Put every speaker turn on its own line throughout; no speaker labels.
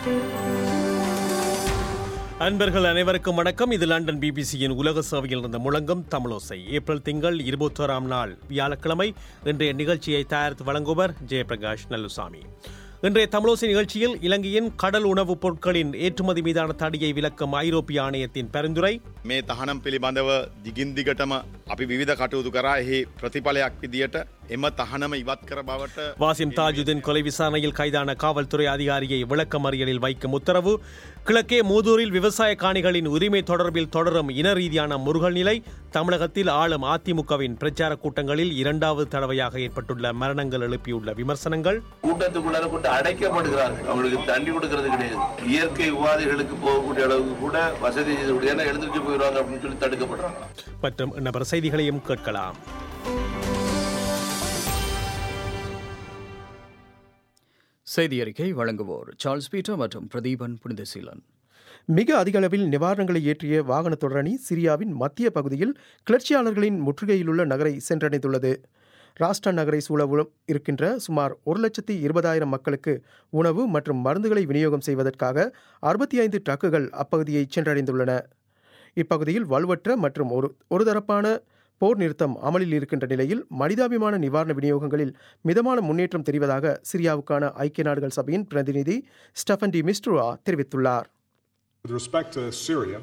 அன்பர்கள் அனைவருக்கும் வணக்கம் இது லண்டன் பிபிசியின் உலக சேவையில் இருந்த முழங்கும் தமிழோசை ஏப்ரல் திங்கள் இருபத்தோராம் நாள் வியாழக்கிழமை இன்றைய நிகழ்ச்சியை தயாரித்து வழங்குவர் ஜெயபிரகாஷ் நல்லுசாமி இன்றைய தமிழோசை நிகழ்ச்சியில் இலங்கையின் கடல் உணவுப் பொருட்களின் ஏற்றுமதி மீதான தடையை விலக்கும் ஐரோப்பிய ஆணையத்தின் பரிந்துரை
මේ තහනම් පිළිබඳව දිගින් දිගටම අපි විධ කටයුතු කරා එහි ප්‍රතිඵලයක් විදියට එම තහනම ඉවත් කර බවට
வாசிம் தாஜுதீன் கொலை விசாரணையில் கைதான காவல்துறை அதிகாரியை விளக்கமறியலில் வைக்கும் உத்தரவு கிழக்கே மூதூரில் விவசாய காணிகளின் உரிமை தொடர்பில் தொடரும் இன ரீதியான முருகல் நிலை தமிழகத்தில் ஆளும் அதிமுகவின் பிரச்சார கூட்டங்களில் இரண்டாவது தடவையாக ஏற்பட்டுள்ள மரணங்கள் எழுப்பியுள்ள விமர்சனங்கள்
கூட்டத்துக்குள்ளார கொண்டு அடைக்கப்படுகிறார்கள் அவங்களுக்கு தண்ணி கொடுக்கறது கிடையாது இயற்கை உபாதைகளுக்கு போகக்கூடிய அளவுக்கு கூட வசதி செய்து கொடு- ஏன்னா எழுந்திருச்சு போயிடுவாங்க அப்படின்னு சொல்லி தடுக்கப்படுறாங்க
மற்றும் இன்னபிற செய்திகளையும் கேட்கலாம்
செய்தி அறிக்கை வழங்குவோர் சார்ல்ஸ் பீட்டர் மற்றும் பிரதீபன் புனிதசீலன்
மிக அதிக அளவில் நிவாரணங்களை ஏற்றிய வாகன தொடரணி சிரியாவின் மத்திய பகுதியில் கிளர்ச்சியாளர்களின் முற்றுகையிலுள்ள நகரை சென்றடைந்துள்ளது ராஸ்டா நகரை சூழ உள்ள- இருக்கின்ற சுமார் ஒரு லட்சத்தி இருபதாயிரம் மக்களுக்கு உணவு மற்றும் மருந்துகளை விநியோகம் செய்வதற்காக அறுபத்தி ஐந்து ட்ரக்குகள் அப்பகுதியை சென்றடைந்துள்ளன இப்பகுதியில் வலுவற்ற மற்றும் ஒரு ஒருதரப்பான போர் நிறுத்தம் அமலில் இருக்கின்ற நிலையில் மனிதாபிமான நிவாரண விநியோகங்களில் மிதமான முன்னேற்றம் தெரிவதாக சிரியாவுக்கான ஐக்கிய நாடுகள் சபையின் பிரதிநிதி ஸ்டெஃபன் டி மிஸ்ட்ருவா தெரிவித்துள்ளார்
With respect to Syria,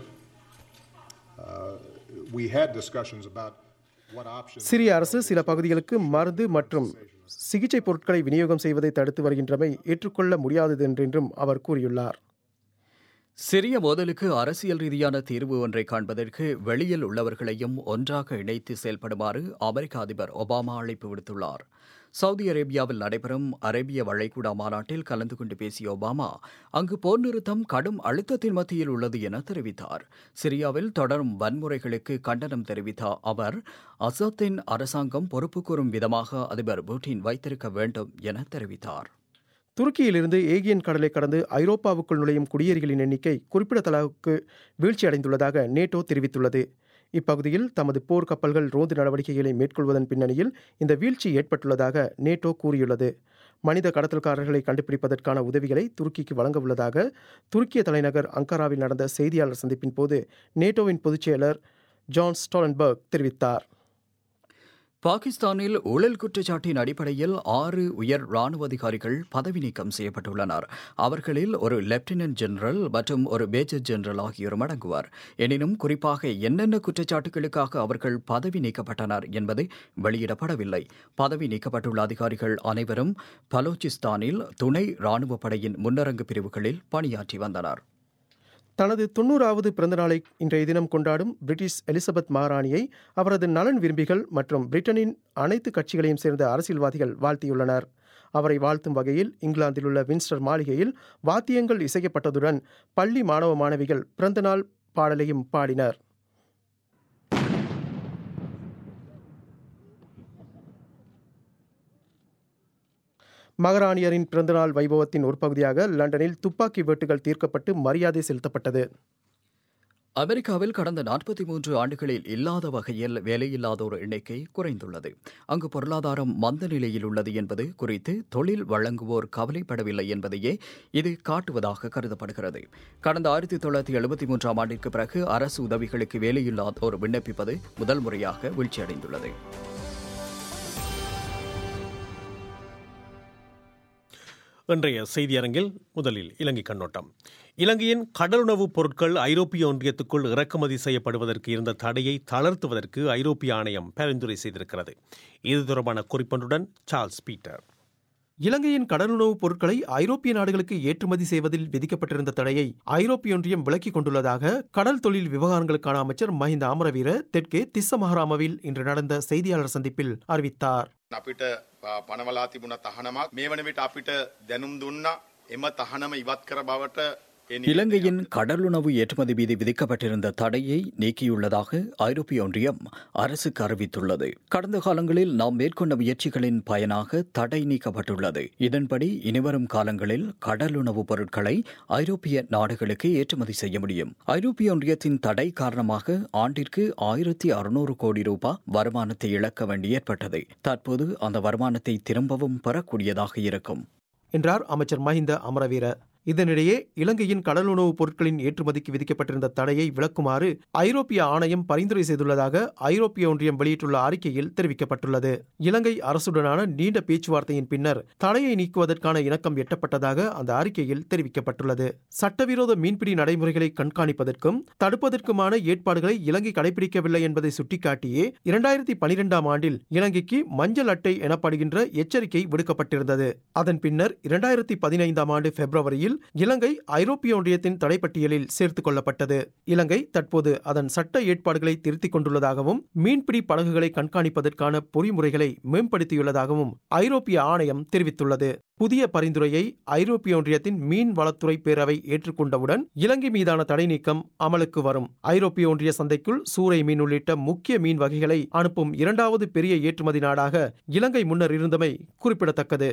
uh, we had discussions about what options.
சிரிய அரசு சில பகுதிகளுக்கு மருந்து மற்றும் சிகிச்சை பொருட்களை விநியோகம் செய்வதை தடுத்து வருகின்றமை ஏற்றுக்கொள்ள முடியாதது என்றென்றும் அவர் கூறியுள்ளார்
சிறிய மோதலுக்கு அரசியல் ரீதியான தீர்வு ஒன்றை காண்பதற்கு வெளியில் உள்ளவர்களையும் ஒன்றாக இணைத்து செயல்படுமாறு அமெரிக்க அதிபர் ஒபாமா அழைப்பு விடுத்துள்ளார் சவுதி அரேபியாவில் நடைபெறும் அரேபிய வளைகுடா மாநாட்டில் கலந்து கொண்டு பேசிய ஒபாமா அங்கு போர் நிறுத்தம் கடும் அழுத்தத்தின் மத்தியில் உள்ளது என தெரிவித்தார் சிரியாவில் தொடரும் வன்முறைகளுக்கு கண்டனம் தெரிவித்த அவர் அசாத்தின் அரசாங்கம் பொறுப்பு கூறும் விதமாக அதிபர் புட்டின் வைத்திருக்க வேண்டும் என தெரிவித்தார்
துருக்கியிலிருந்து ஏகியன் கடலை கடந்து ஐரோப்பாவுக்குள் நுழையும் குடியேறிகளின் எண்ணிக்கை குறிப்பிடத்தளவுக்கு வீழ்ச்சியடைந்துள்ளதாக நேட்டோ தெரிவித்துள்ளது இப்பகுதியில் தமது போர் கப்பல்கள் ரோந்து நடவடிக்கைகளை மேற்கொள்வதன் பின்னணியில் இந்த வீழ்ச்சி ஏற்பட்டுள்ளதாக நேட்டோ கூறியுள்ளது மனித கடத்தல்காரர்களை கண்டுபிடிப்பதற்கான உதவிகளை துருக்கிக்கு வழங்க உள்ளதாக துருக்கிய தலைநகர் அங்காராவில் நடந்த செய்தியாளர் சந்திப்பின் போது நேட்டோவின் பொதுச் செயலர் ஜான் ஸ்டாலன்பர்க் தெரிவித்தார்
பாகிஸ்தானில் ஊழல் குற்றச்சாட்டின் அடிப்படையில் ஆறு உயர் ராணுவ அதிகாரிகள் பதவி நீக்கம் செய்யப்பட்டுள்ளனர் அவர்களில் ஒரு லெப்டினன்ட் ஜெனரல் மற்றும் ஒரு மேஜர் ஜெனரல் ஆகியோரும் அடங்குவார் எனினும் குறிப்பாக என்னென்ன குற்றச்சாட்டுகளுக்காக அவர்கள் பதவி நீக்கப்பட்டனர் என்பது வெளியிடப்படவில்லை பதவி நீக்கப்பட்டுள்ள அதிகாரிகள் அனைவரும் பலோச்சிஸ்தானில் துணை ராணுவ படையின் முன்னரங்கு பிரிவுகளில் பணியாற்றி வந்தனர்
தனது தொண்ணூறாவது பிறந்தநாளை இன்றைய தினம் கொண்டாடும் பிரிட்டிஷ் எலிசபெத் மகாராணியை அவரது நலன் விரும்பிகள் மற்றும் பிரிட்டனின் அனைத்து கட்சிகளையும் சேர்ந்த அரசியல்வாதிகள் வாழ்த்தியுள்ளனர் அவரை வாழ்த்தும் வகையில் இங்கிலாந்தில் உள்ள வின்ஸ்டர் மாளிகையில் வாத்தியங்கள் இசைக்கப்பட்டதுடன் பள்ளி மாணவ மாணவிகள் பிறந்தநாள் பாடலையும் பாடினர் மகாராணியரின் பிறந்தநாள் வைபவத்தின் ஒரு பகுதியாக லண்டனில் துப்பாக்கி வெட்டுகள் தீர்க்கப்பட்டு மரியாதை செலுத்தப்பட்டது
அமெரிக்காவில் கடந்த நாற்பத்தி மூன்று ஆண்டுகளில் இல்லாத வகையில் வேலையில்லாதோர் எண்ணிக்கை குறைந்துள்ளது அங்கு பொருளாதாரம் மந்த நிலையில் உள்ளது என்பது குறித்து தொழில் வழங்குவோர் கவலைப்படவில்லை என்பதையே இது காட்டுவதாக கருதப்படுகிறது கடந்த ஆயிரத்தி தொள்ளாயிரத்தி எழுபத்தி மூன்றாம் ஆண்டிற்கு பிறகு அரசு உதவிகளுக்கு வேலையில்லாதோர் விண்ணப்பிப்பது முதல் முறையாக வீழ்ச்சியடைந்துள்ளது
இன்றைய செய்தியரங்கில் முதலில் இலங்கை கண்ணோட்டம் இலங்கையின் கடலுணவுப் பொருட்கள் ஐரோப்பிய ஒன்றியத்துக்குள் இறக்குமதி செய்யப்படுவதற்கு இருந்த தடையை தளர்த்துவதற்கு ஐரோப்பிய ஆணையம் பரிந்துரை செய்திருக்கிறது இது தொடர்பான குறிப்பொன்றுடன் சார்ல்ஸ் பீட்டர்
இலங்கையின் கடலுணவுப் பொருட்களை ஐரோப்பிய நாடுகளுக்கு ஏற்றுமதி செய்வதில் விதிக்கப்பட்டிருந்த தடையை ஐரோப்பிய ஒன்றியம் விலக்கிக் கொண்டுள்ளதாக கடல் தொழில் விவகாரங்களுக்கான அமைச்சர் மஹிந்த அமரவீர தெற்கே திஸ்ஸ மஹராமவில் இன்று நடந்த செய்தியாளர் சந்திப்பில் அறிவித்தார்
අපිට අ, පනවලා තිබුණ තහනමක් මේ වන විට අපිට දැනුම් දුන්නා එම තහනම ඉවත් කර බවට ඒ නිවේදනය
இலங்கையின் கடலுணவு ஏற்றுமதி மீது விதிக்கப்பட்டிருந்த தடையை நீக்கியுள்ளதாக ஐரோப்பிய ஒன்றியம் அரசுக்கு அறிவித்துள்ளது கடந்த காலங்களில் நாம் மேற்கொண்ட முயற்சிகளின் பயனாக தடை நீக்கப்பட்டுள்ளது இதன்படி இனிவரும் காலங்களில் கடலுணவுப் பொருட்களை ஐரோப்பிய நாடுகளுக்கு ஏற்றுமதி செய்ய முடியும் ஐரோப்பிய ஒன்றியத்தின் தடை காரணமாக ஆண்டிற்கு ஆயிரத்தி அறுநூறு கோடி ரூபாய் வருமானத்தை இழக்க வேண்டி ஏற்பட்டது தற்போது அந்த வருமானத்தை திரும்பவும் பெறக்கூடியதாக இருக்கும்
என்றார் அமைச்சர் மஹிந்த அமரவீர இதனிடையே இலங்கையின் கடலுணவுப் பொருட்களின் ஏற்றுமதிக்கு விதிக்கப்பட்டிருந்த தடையை விலக்குமாறு ஐரோப்பிய ஆணையம் பரிந்துரை செய்துள்ளதாக ஐரோப்பிய ஒன்றியம் வெளியிட்டுள்ள அறிக்கையில் தெரிவிக்கப்பட்டுள்ளது இலங்கை அரசுடனான நீண்ட பேச்சுவார்த்தையின் பின்னர் தடையை நீக்குவதற்கான இணக்கம் எட்டப்பட்டதாக அந்த அறிக்கையில் தெரிவிக்கப்பட்டுள்ளது சட்டவிரோத மீன்பிடி நடைமுறைகளை கண்காணிப்பதற்கும் தடுப்பதற்குமான ஏற்பாடுகளை இலங்கை கடைபிடிக்கவில்லை என்பதை சுட்டிக்காட்டியே இரண்டாயிரத்தி பனிரெண்டாம் ஆண்டில் இலங்கைக்கு மஞ்சள் அட்டை எனப்படுகின்ற எச்சரிக்கை விடுக்கப்பட்டிருந்தது அதன் பின்னர் இரண்டாயிரத்தி பதினைந்தாம் ஆண்டு பிப்ரவரியில் இலங்கை ஐரோப்பிய ஒன்றியத்தின் தடைப்பட்டியலில் சேர்த்துக் கொள்ளப்பட்டது இலங்கை தற்போது அதன் சட்ட ஏற்பாடுகளை திருத்திக் கொண்டுள்ளதாகவும் மீன்பிடி படகுகளை கண்காணிப்பதற்கான பொறிமுறைகளை மேம்படுத்தியுள்ளதாகவும் ஐரோப்பிய ஆணையம் தெரிவித்துள்ளது புதிய பரிந்துரையை ஐரோப்பிய ஒன்றியத்தின் மீன் வளத்துறை பேரவை ஏற்றுக்கொண்டவுடன் இலங்கை மீதான தடை நீக்கம் அமலுக்கு வரும் ஐரோப்பிய ஒன்றிய சந்தைக்குள் சூறை மீன் உள்ளிட்ட முக்கிய மீன் வகைகளை அனுப்பும் இரண்டாவது பெரிய ஏற்றுமதி நாடாக இலங்கை முன்னர் இருந்தமை குறிப்பிடத்தக்கது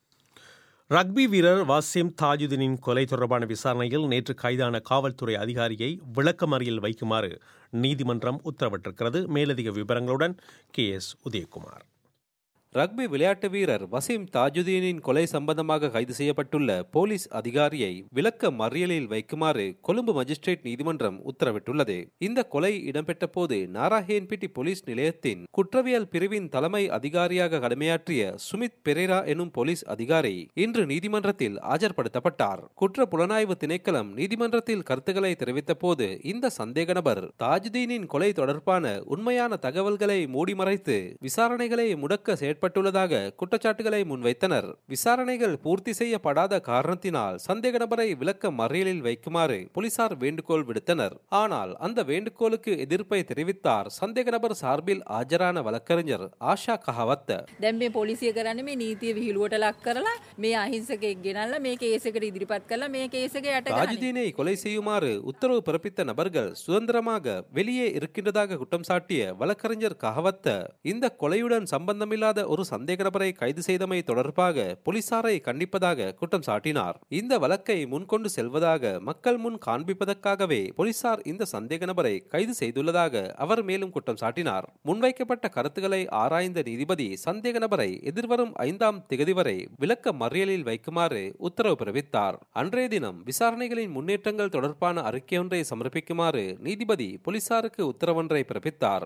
ரக்பி வீரர் வாசிம் தாஜுதீனின் கொலை தொடர்பான விசாரணையில் நேற்று கைதான காவல்துறை அதிகாரியை விளக்கமறியல் வைக்குமாறு நீதிமன்றம் உத்தரவிட்டிருக்கிறது மேலதிக விவரங்களுடன் கே எஸ் உதயகுமார்
ரக்பி விளையாட்டு வீரர் வசீம் தாஜுதீனின் கொலை சம்பந்தமாக கைது செய்யப்பட்டுள்ள போலீஸ் அதிகாரியை விளக்க மறியலில் வைக்குமாறு கொழும்பு மஜிஸ்ட்ரேட் நீதிமன்றம் உத்தரவிட்டுள்ளது இந்த கொலை இடம்பெற்ற போது நாராயண்பிட்டி போலீஸ் நிலையத்தின் குற்றவியல் பிரிவின் தலைமை அதிகாரியாக கடமையாற்றிய சுமித் பெரேரா எனும் போலீஸ் அதிகாரி இன்று நீதிமன்றத்தில் ஆஜர்படுத்தப்பட்டார் குற்ற புலனாய்வு திணைக்களம் நீதிமன்றத்தில் கருத்துக்களை தெரிவித்த போது இந்த சந்தேக நபர் தாஜுதீனின் கொலை தொடர்பான உண்மையான தகவல்களை மூடிமறைத்து விசாரணைகளை முடக்க செயற்ப ஏற்பட்டுள்ளதாக குற்றச்சாட்டுகளை முன்வைத்தனர் விசாரணைகள் பூர்த்தி செய்யப்படாத காரணத்தினால் சந்தேக நபரை விளக்க மறியலில் வைக்குமாறு போலீசார் வேண்டுகோள் விடுத்தனர் ஆனால் அந்த வேண்டுகோளுக்கு எதிர்ப்பை தெரிவித்தார் சந்தேக நபர் சார்பில் ஆஜரான வழக்கறிஞர் ஆஷா கஹவத்த
දැන් මේ පොලිසිය කරන්නේ මේ නීතිය විහිළුවට ලක් කරලා මේ අහිංසකයෙක් ගෙනල්ලා මේ කේසකට ඉදිරිපත් කරලා මේ කේසක යට ගන්න.
தாஜுதீனை கொலை செய்யுமாறு உத்தரவு பிறப்பித்த நபர்கள் சுதந்திரமாக வெளியே இருக்கின்றதாக குற்றம் சாட்டிய வழக்கறிஞர் கஹவத்த இந்த கொலையுடன் சம்பந்தமில்லாத ஒரு சந்தேக நபரை கைது செய்தமை தொடர்பாக போலீசாரை கண்டிப்பதாக குற்றம் சாட்டினார் இந்த வழக்கை முன்கொண்டு செல்வதாக மக்கள் முன் காண்பிப்பதற்காகவே போலீசார் இந்த சந்தேக நபரை கைது செய்துள்ளதாக அவர் மேலும் குற்றம் சாட்டினார் முன்வைக்கப்பட்ட கருத்துக்களை ஆராய்ந்த நீதிபதி சந்தேக நபரை எதிர்வரும் ஐந்தாம் திகதி வரை விளக்க மறியலில் வைக்குமாறு உத்தரவு பிறப்பித்தார் அன்றைய தினம் விசாரணைகளின் முன்னேற்றங்கள் தொடர்பான அறிக்கையொன்றை சமர்ப்பிக்குமாறு நீதிபதி போலீசாருக்கு உத்தரவொன்றை பிறப்பித்தார்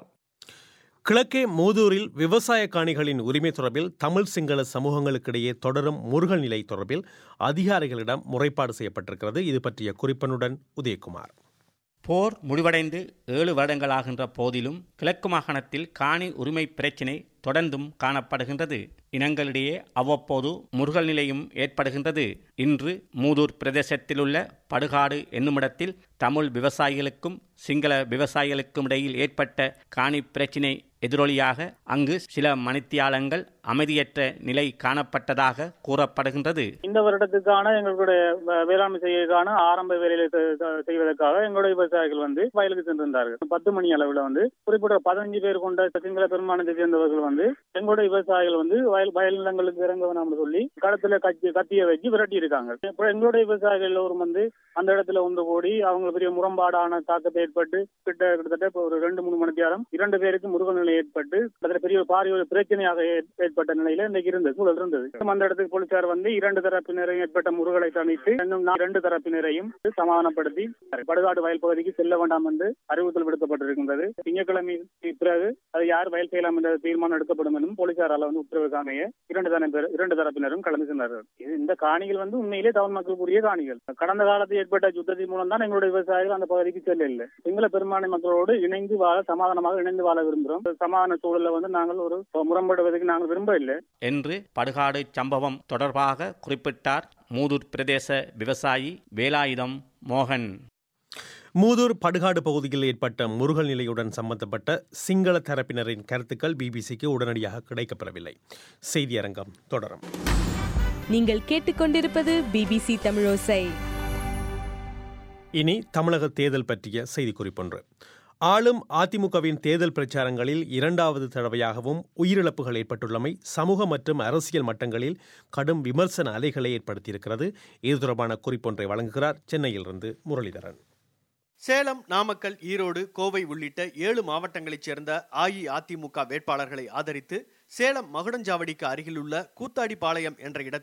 கிழக்கே மூதூரில் விவசாய காணிகளின் உரிமை தொடர்பில் தமிழ் சிங்கள சமூகங்களுக்கிடையே தொடரும் முருகல் நிலை தொடர்பில் அதிகாரிகளிடம் முறைப்பாடு செய்யப்பட்டிருக்கிறது இது பற்றிய குறிப்பனுடன் உதயகுமார்
போர் முடிவடைந்து ஏழு வருடங்களாகின்ற போதிலும் கிழக்கு மாகாணத்தில் காணி உரிமை பிரச்சினை தொடர்ந்தும் காணப்படுகின்றது இனங்களிடையே அவ்வப்போது முருகல் நிலையும் ஏற்படுகின்றது இன்று மூதூர் பிரதேசத்திலுள்ள படுகாடு என்னுமிடத்தில் தமிழ் விவசாயிகளுக்கும் சிங்கள விவசாயிகளுக்கும் இடையில் ஏற்பட்ட காணி பிரச்சினை எதிரொலியாக அங்கு சில மணித்தியாலங்கள் அமைதியற்ற நிலை காணப்பட்டதாக கூறப்படுகின்றது
இந்த வருடத்துக்கான எங்களுடைய வ- வேளாண்மை செய்வதற்கான ஆரம்ப வேலைகளை செ- செ- செய்வதற்காக எங்களுடைய விவசாயிகள் வந்து வயலுக்கு சென்றிருந்தார்கள் பத்து மணி அளவில் வந்து குறிப்பிட்ட பதினஞ்சு பேர் கொண்ட சிங்கள பெருமானத்தை சேர்ந்தவர்கள் வந்து எங்களுடைய விவசாயிகள் வந்து வயல் வயல் நிலங்களுக்கு இறங்க வேணாம்னு சொல்லி களத்துல கத்தி கத்திய வச்சு விரட்டி இருக்காங்க இப்போ எங்களுடைய விவசாயிகள் எல்லோரும் வந்து அந்த இடத்துல ஒன்று கூடி அவங்க பெரிய முரண்பாடான தாக்கத்தை ஏற்பட்டு கிட்ட கிட்டத்தட்ட இப்போ ஒரு ரெண்டு மூணு மணி நேரம் இரண்டு பேருக்கு முருக நிலை ஏற்பட்டு அதில் பெரிய ஒரு பாரிய ஒரு பிரச்சனையாக ஏற்- ஏற்பட்ட நிலையில இன்னைக்கு இருந்தது சூழல் இருந்தது அந்த இடத்துக்கு போலீசார் வந்து இரண்டு தரப்பினரையும் ஏற்பட்ட முருகலை தணித்து இன்னும் நா- இரண்டு தரப்பினரையும் சமாதானப்படுத்தி படுகாடு வயல் பகுதிக்கு செல்ல வேண்டாம் என்று அறிவுறுத்தல் விடுக்கப்பட்டிருக்கின்றது திங்கட்கிழமை பிறகு அது யார் வயல் செய்யலாம் என்ற தீர்மானம் எடுக்கப்படும் என்றும் போலீசாரால் வந்து உத்தரவு அமைய இரண்டு தரப்பினர் இரண்டு தரப்பினரும் கலந்து சென்றார்கள் இது இந்த காணிகள் வந்து உண்மையிலே தமிழ் மக்களுக்குரிய காணிகள் கடந்த காலத்தில் ஏற்பட்ட யுத்தத்தின் மூலம் தான் எங்களுடைய விவசாயிகள் அந்த பகுதிக்கு செல்ல இல்லை சிங்கள பெரும்பான்மை மக்களோடு இணைந்து வாழ சமாதானமாக இணைந்து வாழ விரும்புகிறோம் சமாதான சூழல்ல வந்து நாங்கள் ஒரு முரண்படுவதற்கு நாங்கள் விரும்ப இல்லை
என்று படுகாடு சம்பவம் தொடர்பாக குறிப்பிட்டார் மூதூர் பிரதேச விவசாயி வேலாயுதம் மோகன்
மூதூர் படுகாடு பகுதியில் ஏற்பட்ட முருகல் நிலையுடன் சம்பந்தப்பட்ட சிங்கள தரப்பினரின் கருத்துக்கள் பிபிசிக்கு உடனடியாக கிடைக்கப்பெறவில்லை செய்தியரங்கம் தொடரும்
நீங்கள் கேட்டுக்கொண்டிருப்பது பிபிசி தமிழோசை
இனி தமிழக தேர்தல் பற்றிய செய்திக்குறிப்பொன்று ஆளும் அதிமுகவின் தேர்தல் பிரச்சாரங்களில் இரண்டாவது தடவையாகவும் உயிரிழப்புகள் ஏற்பட்டுள்ளமை சமூக மற்றும் அரசியல் மட்டங்களில் கடும் விமர்சன அலைகளை ஏற்படுத்தியிருக்கிறது இது தொடர்பான குறிப்பொன்றை வழங்குகிறார் சென்னையிலிருந்து முரளிதரன்
சேலம் நாமக்கல் ஈரோடு கோவை உள்ளிட்ட ஏழு மாவட்டங்களைச் சேர்ந்த அஇஅதிமுக வேட்பாளர்களை ஆதரித்து சேலம் மகுடஞ்சாவடிக்கு அருகிலுள்ள கூத்தாடிப்பாளையம் என்ற இடத்தில்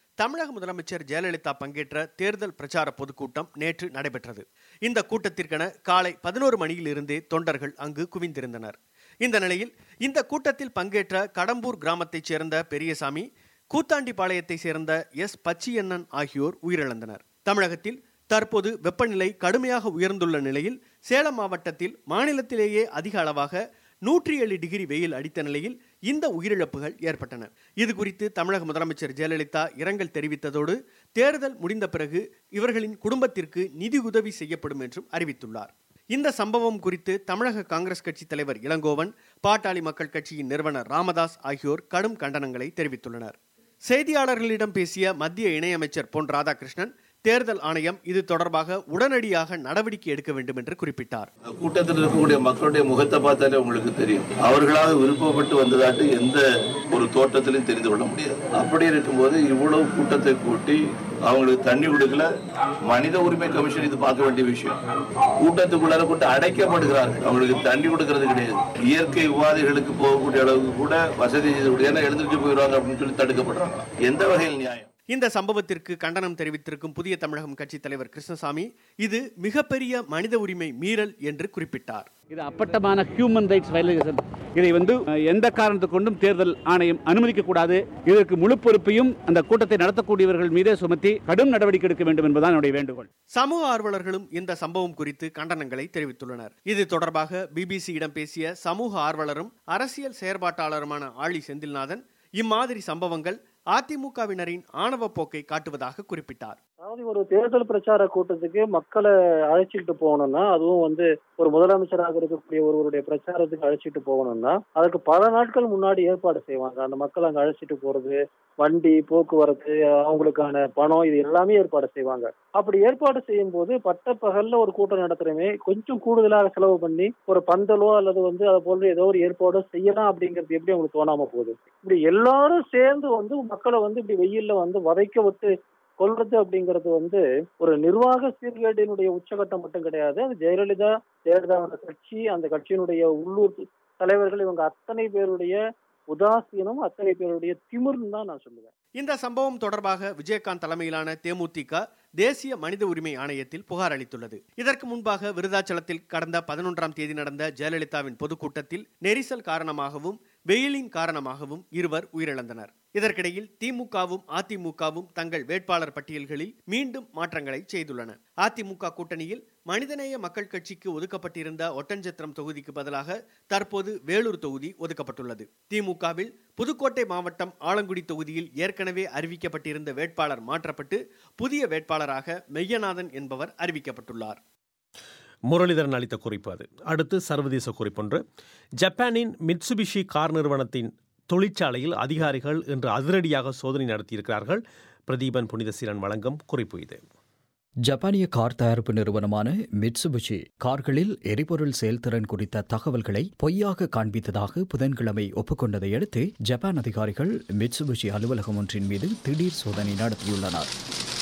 தமிழக முதலமைச்சர் ஜெயலலிதா பங்கேற்ற தேர்தல் பிரச்சார பொதுக்கூட்டம் நேற்று நடைபெற்றது இந்த கூட்டத்திற்கென காலை பதினோரு மணியிலிருந்தே தொண்டர்கள் அங்கு குவிந்திருந்தனர் இந்த நிலையில் இந்த கூட்டத்தில் பங்கேற்ற கடம்பூர் கிராமத்தைச் சேர்ந்த பெரியசாமி கூத்தாண்டிப்பாளையத்தை சேர்ந்த எஸ் பச்சியண்ணன் ஆகியோர் உயிரிழந்தனர் தமிழகத்தில் தற்போது வெப்பநிலை கடுமையாக உயர்ந்துள்ள நிலையில் சேலம் மாவட்டத்தில் மாநிலத்திலேயே அதிக அளவாக நூற்றி ஏழு டிகிரி வெயில் அடித்த நிலையில் இந்த உயிரிழப்புகள் ஏற்பட்டன இது குறித்து தமிழக முதலமைச்சர் ஜெயலலிதா இரங்கல் தெரிவித்ததோடு தேர்தல் முடிந்த பிறகு இவர்களின் குடும்பத்திற்கு நிதி உதவி செய்யப்படும் என்றும் அறிவித்துள்ளார் இந்த சம்பவம் குறித்து தமிழக காங்கிரஸ் கட்சி தலைவர் இளங்கோவன் பாட்டாளி மக்கள் கட்சியின் நிறுவனர் ராமதாஸ் ஆகியோர் கடும் கண்டனங்களை தெரிவித்துள்ளனர் செய்தியாளர்களிடம் பேசிய மத்திய இணையமைச்சர் பொன் ராதாகிருஷ்ணன் தேர்தல் ஆணையம் இது தொடர்பாக உடனடியாக நடவடிக்கை எடுக்க வேண்டும் என்று குறிப்பிட்டார்
கூட்டத்தில் இருக்கக்கூடிய மக்களுடைய முகத்தை பார்த்தாலே உங்களுக்கு தெரியும் அவர்களாக விருப்பப்பட்டு வந்ததாட்டு எந்த ஒரு தோட்டத்திலும் தெரிந்து கொள்ள முடியாது அப்படி இருக்கும்போது இவ்வளவு கூட்டத்தை கூட்டி அவங்களுக்கு தண்ணி கொடுக்கல மனித உரிமை கமிஷன் இது பார்க்க வேண்டிய விஷயம் கூட்டத்துக்குள்ளார கூட்டு அடைக்கப்படுகிறார்கள் அவங்களுக்கு தண்ணி கொடுக்கறது கிடையாது இயற்கை உபாதைகளுக்கு போகக்கூடிய அளவுக்கு கூட வசதி செய்து கொடு- ஏன்னா எழுந்திருச்சு போயிடுவாங்க அப்படின்னு சொல்லி தடுக்கப்படுறாங்க எந்த வகையில் நியாயம்
இந்த சம்பவத்திற்கு கண்டனம் தெரிவித்திருக்கும் புதிய தமிழகம் கட்சித் தலைவர் கிருஷ்ணசாமி இது மிகப்பெரிய மனித உரிமை மீறல் என்று குறிப்பிட்டார்
இது அப்பட்டமான ஹியூமன் ரைட்ஸ் வயலேஷன் இதை வந்து அஹ், எந்த காரணத்தை கொண்டும் தேர்தல் ஆணையம் அனுமதிக்க கூடாது இதற்கு முழு பொறுப்பையும் அந்த கூட்டத்தை நடத்தக்கூடியவர்கள் மீதே சுமத்தி கடும் நடவடிக்கை எடுக்க வேண்டும் என்பதுதான் என்னுடைய வேண்டுகோள்
சமூக ஆர்வலர்களும் இந்த சம்பவம் குறித்து கண்டனங்களை தெரிவித்துள்ளனர் இது தொடர்பாக பிபிசியிடம் பேசிய சமூக ஆர்வலரும் அரசியல் செயற்பாட்டாளருமான ஆழி செந்தில்நாதன் இம்மாதிரி சம்பவங்கள் அதிமுகவினரின் ஆணவ போக்கை காட்டுவதாக குறிப்பிட்டார்
அதாவது ஒரு தேர்தல் பிரச்சார கூட்டத்துக்கு மக்களை அழைச்சிட்டு போகணும்னா அதுவும் வந்து ஒரு முதலமைச்சராக இருக்கக்கூடிய ஒருவருடைய பிரச்சாரத்துக்கு அழைச்சிட்டு போகணும்னா அதுக்கு பல நாட்கள் முன்னாடி ஏற்பாடு செய்வாங்க அந்த மக்கள் அங்க அழைச்சிட்டு போறது வண்டி போக்குவரத்து அவங்களுக்கான பணம் இது எல்லாமே ஏற்பாடு செய்வாங்க அப்படி ஏற்பாடு செய்யும் போது பட்ட பகல்ல ஒரு கூட்டம் நடத்துறமே கொஞ்சம் கூடுதலாக செலவு பண்ணி ஒரு பந்தலோ அல்லது வந்து அது போன்ற ஏதோ ஒரு ஏற்பாடோ செய்யலாம் அப்படிங்கிறது எப்படி அவங்களுக்கு தோணாம போகுது இப்படி எல்லாரும் சேர்ந்து வந்து மக்களை வந்து இப்படி வெயில்ல வந்து வதைக்க விட்டு கொல்றது அப்படிங்கிறது வந்து ஒரு நிர்வாக சீர்கேட்டினுடைய உச்சகட்டம் மட்டும் கிடையாது அது ஜெயலலிதா ஜெயலலிதாவோட கட்சி அந்த கட்சியினுடைய உள்ளூர் தலைவர்கள் இவங்க அத்தனை பேருடைய உதாசீனம் அத்தனை பேருடைய திமிர்னு தான் நான் சொல்லுவேன்
இந்த சம்பவம் தொடர்பாக விஜயகாந்த் தலைமையிலான தேமுதிக தேசிய மனித உரிமை ஆணையத்தில் புகார் அளித்துள்ளது இதற்கு முன்பாக விருதாச்சலத்தில் கடந்த பதினொன்றாம் தேதி நடந்த ஜெயலலிதாவின் பொதுக்கூட்டத்தில் நெரிசல் காரணமாகவும் வெயிலின் காரணமாகவும் இருவர் உயிரிழந்தனர் இதற்கிடையில் திமுகவும் அதிமுகவும் தங்கள் வேட்பாளர் பட்டியல்களில் மீண்டும் மாற்றங்களை செய்துள்ளன அதிமுக கூட்டணியில் மனிதநேய மக்கள் கட்சிக்கு ஒதுக்கப்பட்டிருந்த ஒட்டஞ்சத்திரம் தொகுதிக்கு பதிலாக தற்போது வேலூர் தொகுதி ஒதுக்கப்பட்டுள்ளது திமுகவில் புதுக்கோட்டை மாவட்டம் ஆலங்குடி தொகுதியில் ஏற்கனவே அறிவிக்கப்பட்டிருந்த வேட்பாளர் மாற்றப்பட்டு புதிய வேட்பாளராக மெய்யநாதன் என்பவர் அறிவிக்கப்பட்டுள்ளார்
முரளிதரன் அளித்த குறிப்பு அது அடுத்து சர்வதேச குறிப்பொன்று ஜப்பானின் மிட்சுபிஷி கார் நிறுவனத்தின் தொழிற்சாலையில் அதிகாரிகள் இன்று அதிரடியாக சோதனை நடத்தியிருக்கிறார்கள் பிரதீபன் புனிதசீலன் வழங்கும் குறிப்பு இது
ஜப்பானிய கார் தயாரிப்பு நிறுவனமான மிட்சுபிஷி கார்களில் எரிபொருள் செயல்திறன் குறித்த தகவல்களை பொய்யாக காண்பித்ததாக புதன்கிழமை ஒப்புக்கொண்டதை அடுத்து ஜப்பான் அதிகாரிகள் மிட்சுபிஷி அலுவலகம் ஒன்றின் மீது திடீர் சோதனை நடத்தியுள்ளனர்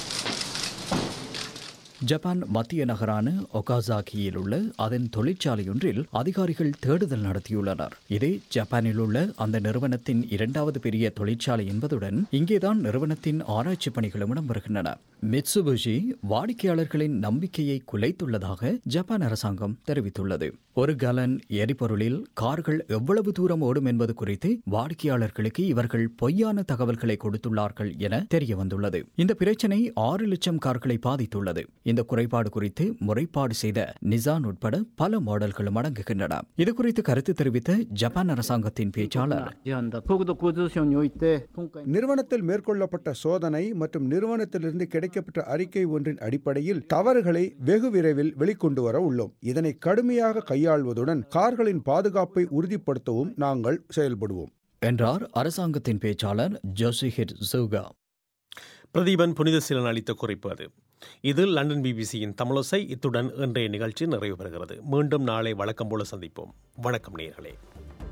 ஜப்பான் மத்திய நகரான ஒகாசாகியில் உள்ள அதன் தொழிற்சாலையொன்றில் அதிகாரிகள் தேடுதல் நடத்தியுள்ளனர் இது ஜப்பானில் உள்ள அந்த நிறுவனத்தின் இரண்டாவது பெரிய தொழிற்சாலை என்பதுடன் இங்கேதான் நிறுவனத்தின் ஆராய்ச்சி பணிகளும் இடம்பெறுகின்றன மிட்சுபிஷி வாடிக்கையாளர்களின் நம்பிக்கையை குலைத்துள்ளதாக ஜப்பான் அரசாங்கம் தெரிவித்துள்ளது ஒரு கலன் எரிபொருளில் கார்கள் எவ்வளவு தூரம் ஓடும் என்பது குறித்து வாடிக்கையாளர்களுக்கு இவர்கள் பொய்யான தகவல்களை கொடுத்துள்ளார்கள் என தெரிய வந்துள்ளது இந்த பிரச்சனை ஆறு லட்சம் கார்களை பாதித்துள்ளது இந்த குறைபாடு குறித்து முறைப்பாடு செய்த நிசான் உட்பட பல மாடல்களும் அடங்குகின்றன இது குறித்து கருத்து தெரிவித்த ஜப்பான் அரசாங்கத்தின் பேச்சாளர்
国土交通省において今回
நிறுவனத்தில் மேற்கொள்ளப்பட்ட சோதனை மற்றும் நிறுவனத்திலிருந்து கிடைக்கப்பட்ட அறிக்கை ஒன்றின் அடிப்படையில் தவறுகளை வெகு விரைவில் வெளிக்கொண்டு வர உள்ளோம் இதனை கடுமையாக கையாள்வதுடன் கார்களின் பாதுகாப்பை உறுதிப்படுத்தவும் நாங்கள் செயல்படுவோம்
என்றார் அரசாங்கத்தின் பேச்சாளர் ஜோசிஹிர் ஜூகா
பிரதீபன் புனிதசீலன் அளித்த குறிப்பு அது இது லண்டன் பிபிசியின் தமிழோசை இத்துடன் இன்றைய நிகழ்ச்சி நிறைவு பெறுகிறது மீண்டும் நாளை வழக்கம் போல சந்திப்போம் வணக்கம் நேயர்களே